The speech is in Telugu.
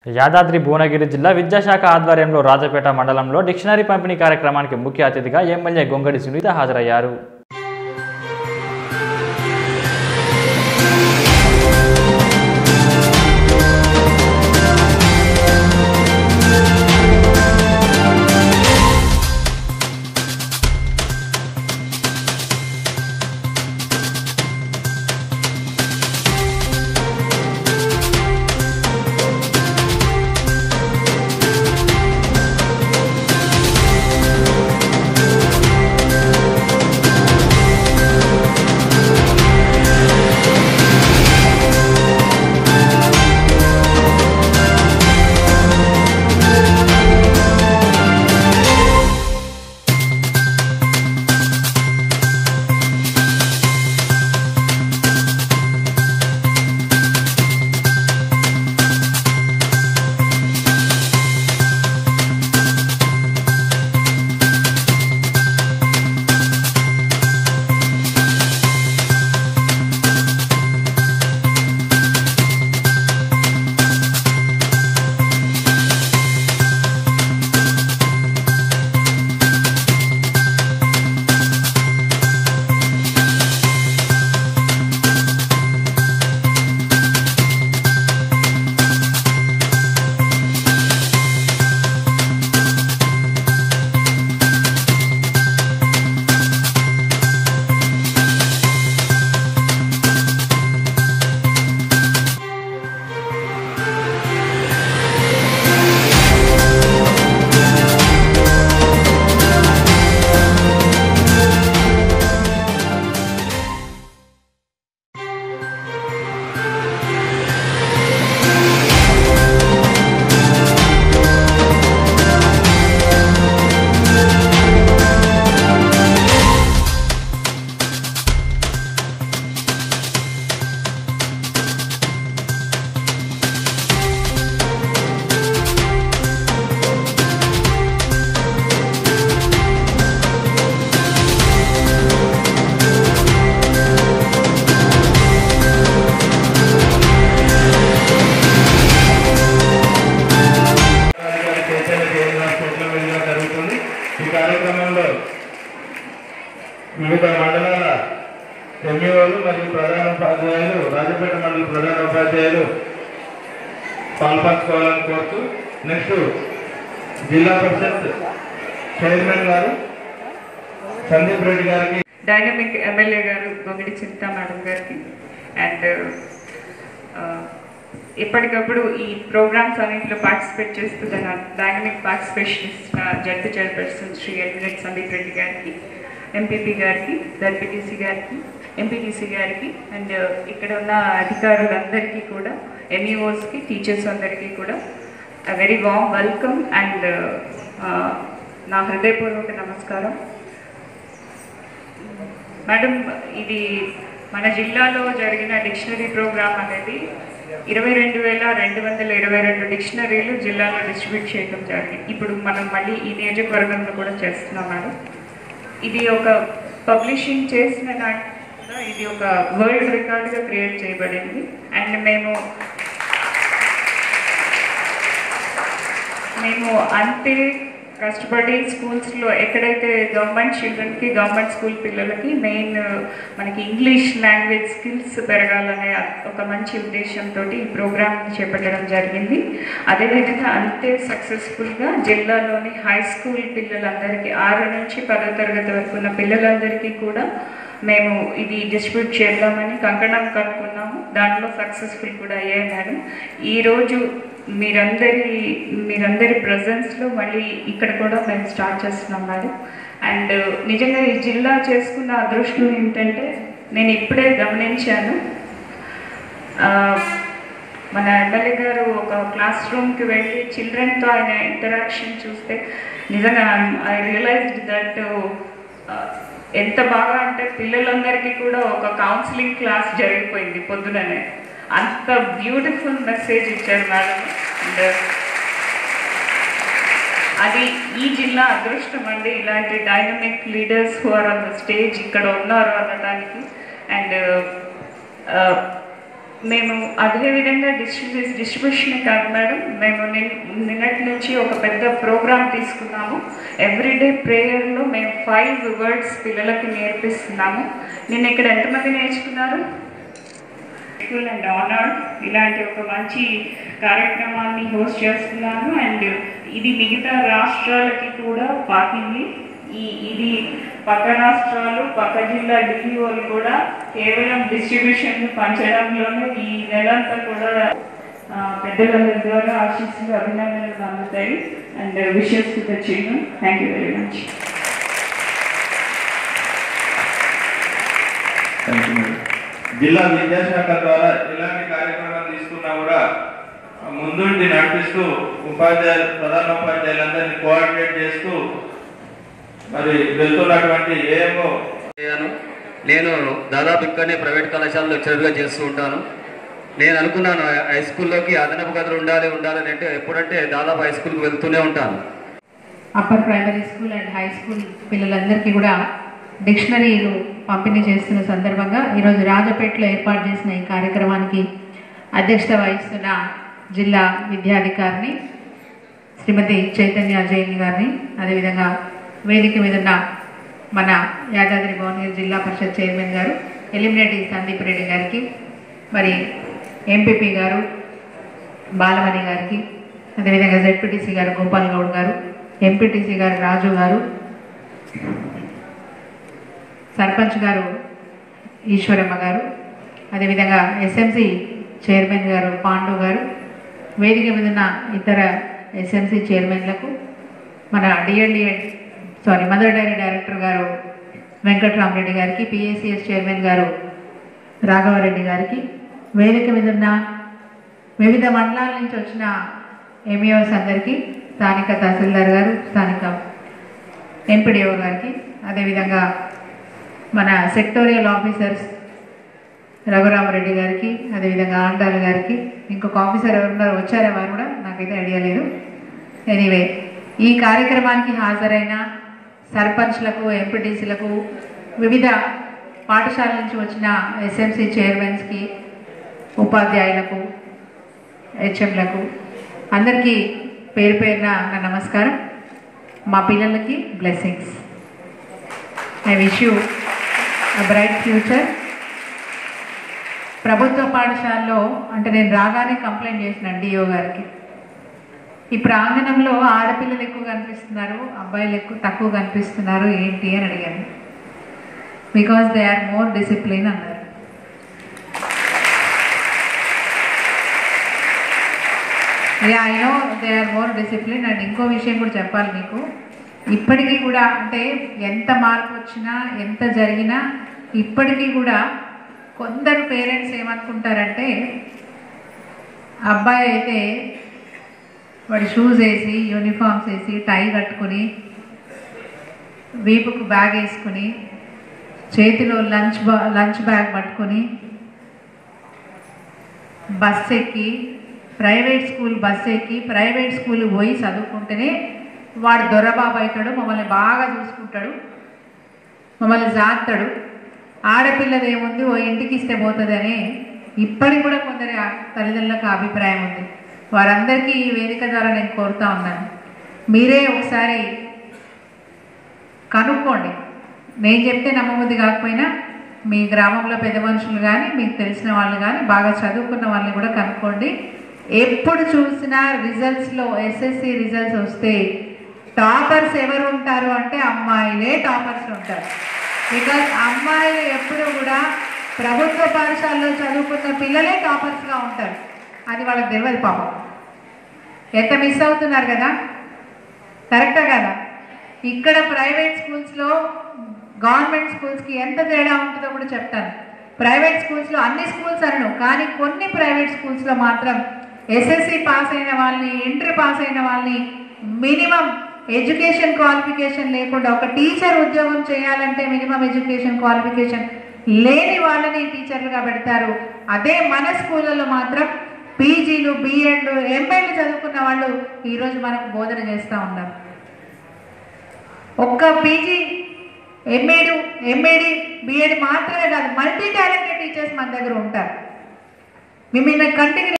యాదాద్రి భువనగిరి జిల్లా విద్యాశాఖ ఆధ్వర్యంలో రాజపేట మండలంలో డిక్షనరీ పంపిణీ కార్యక్రమానికి ముఖ్య అతిథిగా ఎమ్మెల్యే గొంగడి సునీత హాజరయ్యారు అధికారి కేసీఆర్ కేంద్ర కోట్ల వెళ్ళడం జరుగుతుంది ఈ కార్యక్రమంలో వివిధ మండలాల ఎంఈఓలు మరియు ప్రధాన ఉపాధ్యాయులు రాజపేట మండల ప్రధాన ఉపాధ్యాయులు పాల్పంచుకోవాలని కోరుతూ నెక్స్ట్ జిల్లా పరిషత్ చైర్మన్ గారు సందీప్ రెడ్డి గారికి డైనమిక్ ఎమ్మెల్యే గారు గొంగిడి చింతా మేడం గారికి అండ్ ఎప్పటికప్పుడు ఈ ప్రోగ్రామ్స్ అన్నింటిలో పార్టిసిపేట్ చేస్తున్న డైనమిక్ పార్టిసిపేషన్ ఇస్తున్న జడ్పీ చైర్పర్సన్ శ్రీ ఎల్వినెట్ సందీప్ రెడ్డి గారికి ఎంపీపీ గారికి జడ్పీటీసీ గారికి ఎంపీటీసీ గారికి అండ్ ఇక్కడ ఉన్న అధికారులందరికీ కూడా ఎంఈఓస్కి టీచర్స్ అందరికీ కూడా వెరీ వామ్ వెల్కమ్ అండ్ నా హృదయపూర్వక నమస్కారం మేడం ఇది మన జిల్లాలో జరిగిన డిక్షనరీ ప్రోగ్రామ్ అనేది ఇరవై రెండు వేల రెండు వందల ఇరవై రెండు డిక్షనరీలు జిల్లాలో డిస్ట్రిబ్యూట్ చేయడం జరిగింది ఇప్పుడు మనం మళ్ళీ ఈ నియోజకవర్గంలో కూడా చేస్తున్నాం మేడం ఇది ఒక పబ్లిషింగ్ చేసిన నాటి కూడా ఇది ఒక వరల్డ్ రికార్డ్గా క్రియేట్ చేయబడింది అండ్ మేము మేము అంతే కష్టపడి స్కూల్స్లో ఎక్కడైతే గవర్నమెంట్ చిల్డ్రన్కి గవర్నమెంట్ స్కూల్ పిల్లలకి మెయిన్ మనకి ఇంగ్లీష్ లాంగ్వేజ్ స్కిల్స్ పెరగాలనే ఒక మంచి ఉద్దేశంతో ఈ ప్రోగ్రామ్ చేపట్టడం జరిగింది అదేవిధంగా అంతే సక్సెస్ఫుల్గా జిల్లాలోని హై స్కూల్ పిల్లలందరికీ ఆరు నుంచి పదో తరగతి వరకు ఉన్న పిల్లలందరికీ కూడా మేము ఇది డిస్ట్రిబ్యూట్ చేద్దామని కంకణం కట్టుకున్నాము దాంట్లో సక్సెస్ఫుల్ కూడా అయ్యాయి మేడం ఈరోజు మీరందరి మీరందరి ప్రజెన్స్లో మళ్ళీ ఇక్కడ కూడా మేము స్టార్ట్ చేస్తున్నాం మేడం అండ్ నిజంగా ఈ జిల్లా చేసుకున్న అదృష్టం ఏంటంటే నేను ఇప్పుడే గమనించాను ఆ, మన ఎమ్మెల్యే గారు ఒక క్లాస్ రూమ్కి వెళ్ళి చిల్డ్రన్తో ఆయన ఇంటరాక్షన్ చూస్తే నిజంగా ఐ రియలైజ్డ్ దట్ ఎంత బాగా అంటే పిల్లలందరికీ కూడా ఒక కౌన్సిలింగ్ క్లాస్ జరిగిపోయింది పొద్దుననే అంత బ్యూటిఫుల్ మెసేజ్ ఇచ్చారు మేడం అండ్ అది ఈ జిల్లా అదృష్టం అండి ఇలాంటి dynamic leaders who are on the stage ఇక్కడ ఉన్నారు అనడానికి అండ్ మేము అదేవిధంగా డిస్ట్రిబ్యూ డిస్ట్రిబ్యూషన్ కాదు మేడం మేము నిన్- నిన్నటి నుంచి ఒక పెద్ద ప్రోగ్రామ్ తీసుకున్నాము ఎవ్రీడే ప్రేయర్లో మేము ఫైవ్ వర్డ్స్ పిల్లలకి నేర్పిస్తున్నాము నిన్న ఇక్కడ ఎంతమంది నేర్చుకున్నారు స్కూల్ అండ్ ఆనర్డ్ ఇలాంటి ఒక మంచి కార్యక్రమాన్ని హోస్ట్ చేస్తున్నాను అండ్ ఇది మిగతా రాష్ట్రాలకి కూడా పాకింది ఈ ఇది పక్క రాష్ట్రాలు పక్క జిల్లా డిఈఓలు కూడా కేవలం డిస్ట్రిబ్యూషన్ పంచడంలోనే ఈ నెలంతా కూడా ఆ, పెద్దలందరి ద్వారా ఆశీస్సులు అభినందనలు అందుతాయి and wishes to the children thank you very much thank you madam. జిల్లా విద్యాశాఖ ద్వారా ఎలాంటి కార్యక్రమాలు తీసుకున్నా కూడా ముందుండి నడిపిస్తూ ఉపాధ్యాయులు ప్రధాన ఉపాధ్యాయులందరినీ కోఆర్డినేట్ చేస్తూ మరి వెళ్తున్నటువంటి ఏమో అయ్యాను నేను దాదాపు ఇక్కడనే ప్రైవేట్ కళాశాలలో లెక్చరర్గా చేస్తూ ఉంటాను నేను అనుకున్నాను హై స్కూల్లోకి అదనపు గదులు ఉండాలి ఉండాలని అంటే ఎప్పుడంటే దాదాపు హై స్కూల్కి వెళ్తూనే ఉంటాను upper primary school and high school పిల్లలందరికీ కూడా డిక్షనరీలు పంపిణీ చేస్తున్న సందర్భంగా ఈరోజు రాజపేటలో ఏర్పాటు చేసిన ఈ కార్యక్రమానికి అధ్యక్షత వహిస్తున్న జిల్లా విద్యాధికారిని శ్రీమతి చైతన్య జైన్ గారిని అదేవిధంగా వేదిక మీద ఉన్న మన యాదాద్రి భువనగిరి జిల్లా పరిషత్ చైర్మన్ గారు ఎలిమినేటి సందీప్ రెడ్డి గారికి మరి ఎంపీపీ గారు బాలమణి గారికి అదేవిధంగా జెడ్పీటీసీ గారు గోపాల్ గౌడ్ గారు ఎంపీటీసీ గారు రాజు గారు సర్పంచ్ గారు ఈశ్వరమ్మ గారు అదేవిధంగా ఎస్ఎంసి చైర్మన్ గారు పాండు గారు వేదిక మీద ఉన్న ఇతర ఎస్ఎంసి చైర్మన్లకు మన DLDEd sorry mother dairy director గారు వెంకట్రామరెడ్డి గారికి పిఏసిఎస్ చైర్మన్ గారు రాఘవరెడ్డి గారికి వేదిక మీద ఉన్న వివిధ మండలాల నుంచి వచ్చిన ఎంఈఓస్ అందరికీ స్థానిక తహసీల్దార్ గారు స్థానిక ఎంపీడీఓ గారికి అదేవిధంగా మన సెక్టోరియల్ ఆఫీసర్స్ రఘురామరెడ్డి గారికి అదేవిధంగా ఆండాల్ గారికి ఇంకొక ఆఫీసర్ ఎవరున్నారో వచ్చారా వారు కూడా నాకైతే ఐడియా లేదు ఎనీవే ఈ కార్యక్రమానికి హాజరైన సర్పంచ్లకు ఎంపీటీసీలకు వివిధ పాఠశాల నుంచి వచ్చిన ఎస్ఎంసీ చైర్మన్స్కి ఉపాధ్యాయులకు హెచ్ఎంలకు అందరికీ పేరు పేరున నా నమస్కారం మా పిల్లలకి blessings I wish you a bright future ప్రభుత్వ పాఠశాలలో అంటే నేను రాగానే కంప్లైంట్ చేసిన డిఓ గారికి ఈ ప్రాంగణంలో ఆడపిల్లలు ఎక్కువ కనిపిస్తున్నారు అబ్బాయిలు ఎక్కువ తక్కువ కనిపిస్తున్నారు ఏంటి అని అడిగాను because they are more discipline అన్నారు yeah I know they are more discipline and ఇంకో విషయం కూడా చెప్పాలి మీకు ఇప్పటికీ కూడా అంటే ఎంత మార్పు వచ్చినా ఎంత జరిగినా ఇప్పటికీ కూడా కొందరు పేరెంట్స్ ఏమనుకుంటారంటే అబ్బాయి అయితే వాడి షూస్ వేసి యూనిఫామ్స్ వేసి టై కట్టుకుని వీపుకు బ్యాగ్ వేసుకుని చేతిలో లంచ్ బా లంచ్ బ్యాగ్ పట్టుకొని బస్ ఎక్కి ప్రైవేట్ స్కూల్ బస్ ఎక్కి ప్రైవేట్ స్కూల్ పోయి చదువుకుంటేనే వాడు దొరబాబు అవుతాడు మమ్మల్ని బాగా చూసుకుంటాడు మమ్మల్ని జాతాడు ఆడపిల్లది ఏముంది ఓ ఇంటికి ఇస్తే పోతుందని ఇప్పటికి కూడా కొందరి ఆ తల్లిదండ్రులకు ఆ అభిప్రాయం ఉంది వారందరికీ ఈ వేదిక ద్వారా నేను కోరుతా ఉన్నాను మీరే ఒకసారి కనుక్కోండి నేను చెప్తే నమ్మబుద్ధి కాకపోయినా మీ గ్రామంలో పెద్ద మనుషులు కానీ మీకు తెలిసిన వాళ్ళు కానీ బాగా చదువుకున్న వాళ్ళని కూడా కనుక్కోండి ఎప్పుడు చూసినా రిజల్ట్స్లో ఎస్ఎస్సి రిజల్ట్స్ వస్తే టాపర్స్ ఎవరు ఉంటారు అంటే అమ్మాయిలే టాపర్స్ ఉంటారు బికాజ్ అమ్మాయిలు ఎప్పుడు కూడా ప్రభుత్వ పాఠశాలలో చదువుకున్న పిల్లలే టాపర్స్గా ఉంటారు అది వాళ్ళకి తెలియదు పాపం ఎంత మిస్ అవుతున్నారు కదా కరెక్టా కదా ఇక్కడ ప్రైవేట్ స్కూల్స్లో గవర్నమెంట్ స్కూల్స్కి ఎంత తేడా ఉంటుందో కూడా చెప్తాను ప్రైవేట్ స్కూల్స్లో అన్ని స్కూల్స్ అనను కానీ కొన్ని ప్రైవేట్ స్కూల్స్లో మాత్రం ఎస్ఎస్సి పాస్ అయిన వాళ్ళని ఇంటర్ పాస్ అయిన వాళ్ళని మినిమం ఎడ్యుకేషన్ క్వాలిఫికేషన్ లేకుండా ఒక టీచర్ ఉద్యోగం చేయాలంటే మినిమం ఎడ్యుకేషన్ క్వాలిఫికేషన్ లేని వాళ్ళని టీచర్లుగా పెడతారు అదే మన స్కూళ్ళలో మాత్రం పీజీలు బీఎడ్లు ఎంఏలు చదువుకున్న వాళ్ళు ఈరోజు మనకు బోధన చేస్తూ ఉన్నారు ఒక్క పీజీ ఎంఏడు ఎంఏడి బిఎడ్ మాత్రమే కాదు మల్టీ టాలెంటెడ్ టీచర్స్ మన దగ్గర ఉంటారు మిమ్మల్ని కంటికి